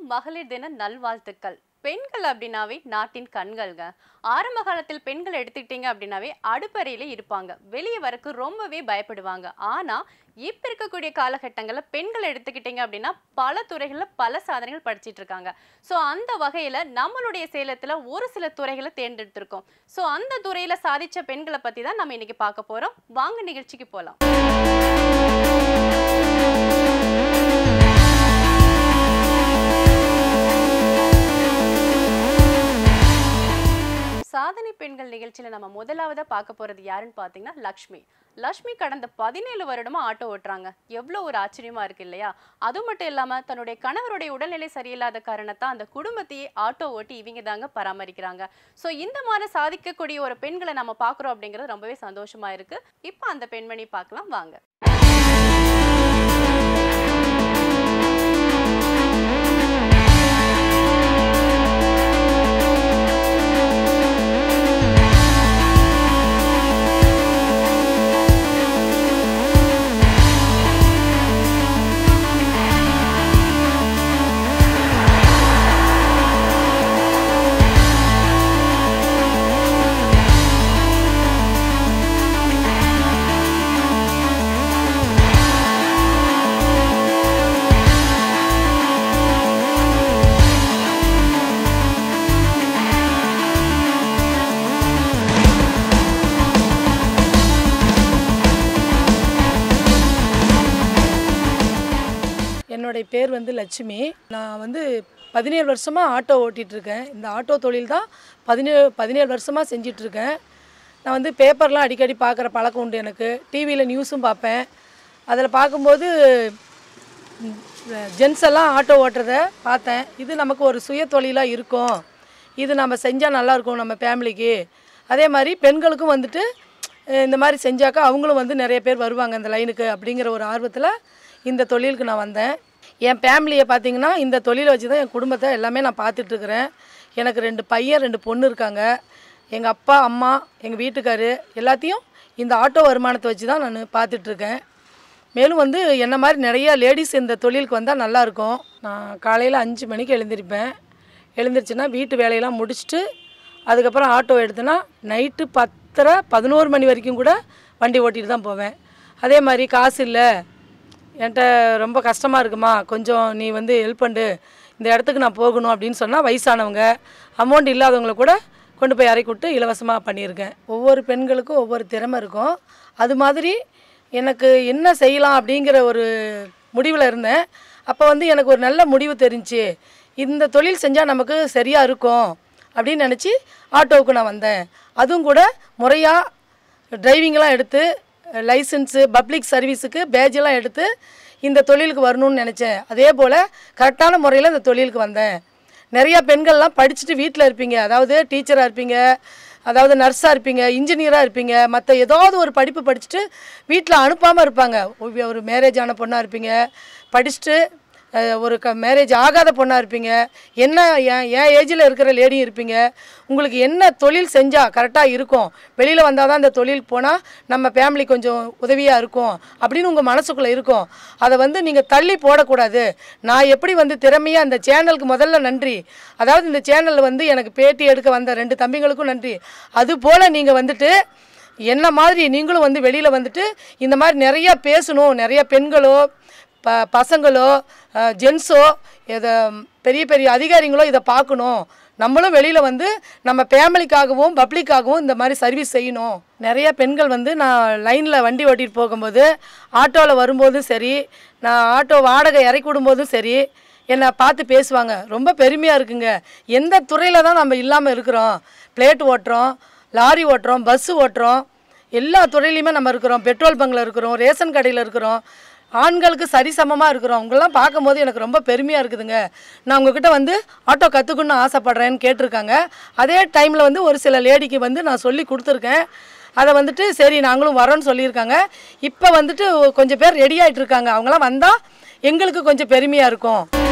மகளிர் தின நல்வாழ்த்துக்கள் பெண்கள் அப்படின்னாவே நாட்டின் கண்கள்ங்க ஆரம்ப காலத்தில் பெண்கள் எடுத்துக்கிட்டீங்க அப்படின்னாவே அடுப்பறையில இருப்பாங்க வெளியே வரக்கு ரொம்பவே பயப்படுவாங்க ஆனா இப்ப இருக்கக்கூடிய காலகட்டங்கள்ல பெண்கள் எடுத்துக்கிட்டீங்க அப்படின்னா பல துறைகள்ல பல சாதனைகள் படிச்சிட்டு இருக்காங்க ஸோ அந்த வகையில நம்மளுடைய சேலத்துல ஒரு சில துறைகளை தேர்ந்தெடுத்திருக்கோம் ஸோ அந்த துறையில சாதிச்ச பெண்களை பத்தி தான் நம்ம இன்னைக்கு பார்க்க போறோம் வாங்க நிகழ்ச்சிக்கு போலாம் சாதனை பெண்கள் நிகழ்ச்சியில நம்ம முதலாவதா பார்க்க போறது யாருன்னு பார்த்தீங்கன்னா லக்ஷ்மி லக்ஷ்மி கடந்த பதினேழு வருடமா ஆட்டோ ஓட்டுறாங்க எவ்வளோ ஒரு ஆச்சரியமா இருக்கு இல்லையா அது மட்டும் இல்லாம தன்னுடைய கணவருடைய உடல்நிலை சரியில்லாத காரணத்தா அந்த குடும்பத்தையே ஆட்டோ ஓட்டி இவங்க தாங்க பராமரிக்கிறாங்க ஸோ இந்த மாதிரி சாதிக்கக்கூடிய ஒரு பெண்களை நம்ம பார்க்குறோம் அப்படிங்கிறது ரொம்பவே சந்தோஷமா இருக்கு இப்போ அந்த பெண்மணி பார்க்கலாம் வாங்க என்னுடைய பேர் வந்து லட்சுமி நான் வந்து பதினேழு வருஷமாக ஆட்டோ ஓட்டிகிட்ருக்கேன் இந்த ஆட்டோ தொழில் தான் பதினேழு பதினேழு வருஷமாக செஞ்சிட்ருக்கேன் நான் வந்து பேப்பர்லாம் அடிக்கடி பார்க்குற பழக்கம் உண்டு எனக்கு டிவியில் நியூஸும் பார்ப்பேன் அதில் பார்க்கும்போது ஜென்ஸ் எல்லாம் ஆட்டோ ஓட்டுறத பார்த்தேன் இது நமக்கு ஒரு சுய தொழிலாக இருக்கும் இது நம்ம செஞ்சால் நல்லாயிருக்கும் நம்ம ஃபேமிலிக்கு அதே மாதிரி பெண்களுக்கும் வந்துட்டு அஹ் இந்த மாதிரி செஞ்சாக்கா அவங்களும் வந்து நிறைய பேர் வருவாங்க இந்த லைனுக்கு அப்படிங்கிற ஒரு ஆர்வத்தில் இந்த தொழிலுக்கு நான் வந்தேன் என் ஃபேமிலியை பார்த்தீங்கன்னா இந்த தொழிலை வச்சு தான் என் குடும்பத்தை எல்லாமே நான் பார்த்துட்ருக்குறேன் எனக்கு ரெண்டு பையன் ரெண்டு பொண்ணு இருக்காங்க எங்கள் அப்பா அம்மா எங்கள் வீட்டுக்காரு எல்லாத்தையும் இந்த ஆட்டோ வருமானத்தை வச்சு தான் நான் பார்த்துட்ருக்கேன் மேலும் வந்து என்ன மாதிரி நிறைய லேடிஸ் இந்த தொழிலுக்கு வந்தால் நல்லாயிருக்கும் நான் காலையில் அஞ்சு மணிக்கு எழுந்திருப்பேன் எழுந்திரிச்சுன்னா வீட்டு வேலையெல்லாம் முடிச்சுட்டு அதுக்கப்புறம் ஆட்டோ எடுத்தேன்னா நைட்டு பத்தரை பதினோரு மணி வரைக்கும் கூட வண்டி ஓட்டிட்டு தான் போவேன் அதே மாதிரி காசு இல்லை என்கிட்ட ரொம்ப கஷ்டமாக இருக்குமா கொஞ்சம் நீ வந்து ஹெல்ப் பண்ணு இந்த இடத்துக்கு நான் போகணும் அப்படின்னு சொன்னால் வயசானவங்க அமௌண்ட் இல்லாதவங்கள கூட கொண்டு போய் இறக்கி விட்டு இலவசமாக பண்ணியிருக்கேன் ஒவ்வொரு பெண்களுக்கும் ஒவ்வொரு திறமை இருக்கும் அது மாதிரி எனக்கு என்ன செய்யலாம் அப்படிங்கிற ஒரு முடிவில் இருந்தேன் அப்போ வந்து எனக்கு ஒரு நல்ல முடிவு தெரிஞ்சு இந்த தொழில் செஞ்சால் நமக்கு சரியாக இருக்கும் அப்படின்னு நினச்சி ஆட்டோவுக்கு நான் வந்தேன் அதுவும் கூட முறையாக டிரைவிங்லாம் எடுத்து லைசன்ஸு பப்ளிக் சர்வீஸுக்கு பேஜெல்லாம் எடுத்து இந்த தொழிலுக்கு வரணும்னு நினச்சேன் அதே போல் கரெக்டான முறையில் இந்த தொழிலுக்கு வந்தேன் நிறையா பெண்கள்லாம் படிச்சுட்டு வீட்டில் இருப்பீங்க அதாவது டீச்சராக இருப்பீங்க அதாவது நர்ஸாக இருப்பீங்க இன்ஜினியராக இருப்பீங்க மற்ற ஏதாவது ஒரு படிப்பு படிச்சுட்டு வீட்டில் அனுப்பாமல் இருப்பாங்க ஒரு- ஒரு மேரேஜ் ஆன பொண்ணாக இருப்பீங்க படிச்சுட்டு அஹ், ஒரு க மேரேஜ் ஆகாத பொண்ணாக இருப்பீங்க என்ன என் என் ஏஜில் இருக்கிற லேடியும் இருப்பீங்க உங்களுக்கு என்ன தொழில் செஞ்சால் கரெக்டாக இருக்கும் வெளியில் வந்தால் தான் இந்த தொழில் போனால் நம்ம ஃபேமிலி கொஞ்சம் உதவியாக இருக்கும் அப்படின்னு உங்கள் மனசுக்குள்ளே இருக்கும் அதை வந்து நீங்கள் தள்ளி போடக்கூடாது நான் எப்படி வந்து திறமையாக அந்த சேனலுக்கு முதல்ல நன்றி அதாவது இந்த சேனலில் வந்து எனக்கு பேட்டி எடுக்க வந்த ரெண்டு தம்பிங்களுக்கும் நன்றி அது போல் நீங்கள் வந்துட்டு என்ன மாதிரி நீங்களும் வந்து வெளியில் வந்துட்டு இந்த மாதிரி நிறையா பேசணும் நிறைய பெண்களோ ப பசங்களோ ஜென்ஸோ இதை பெரிய பெரிய அதிகாரிங்களோ இதை பார்க்கணும் நம்மளும் வெளியில் வந்து நம்ம ஃபேமிலிக்காகவும் பப்ளிக்காகவும் இந்த மாதிரி சர்வீஸ் செய்யணும் நிறைய பெண்கள் வந்து நான் லைனில் வண்டி ஓட்டிகிட்டு போகும்போது ஆட்டோவில் வரும்போதும் சரி நான் ஆட்டோ வாடகை இறக்கி விடும்போதும் சரி என்னை பார்த்து பேசுவாங்க ரொம்ப பெருமையாக இருக்குங்க எந்த துறையில் தான் நம்ம இல்லாமல் இருக்கிறோம் பிளேட் ஓட்டுறோம் லாரி ஓட்டுறோம் பஸ்ஸு ஓட்டுறோம் எல்லா துறையிலையுமே நம்ம இருக்கிறோம் பெட்ரோல் பங்கில் இருக்கிறோம் ரேஷன் கடையில் இருக்கிறோம் ஆண்களுக்கு சரிசமமாக இருக்கிறோம் உங்களெல்லாம் பார்க்கும்போது எனக்கு ரொம்ப பெருமையாக இருக்குதுங்க நான் உங்ககிட்ட வந்து ஆட்டோ கற்றுக்கணும்னு ஆசைப்பட்றேன்னு கேட்டிருக்காங்க அதே டைமில் வந்து ஒரு சில லேடிக்கு வந்து நான் சொல்லி கொடுத்துருக்கேன் அதை வந்துட்டு சரி நாங்களும் வரோன்னு சொல்லியிருக்காங்க இப்போ வந்துட்டு கொஞ்சம் பேர் ரெடி ஆகிட்டு இருக்காங்க அவங்களாம் வந்தால் எங்களுக்கு கொஞ்சம் பெருமையாக இருக்கும்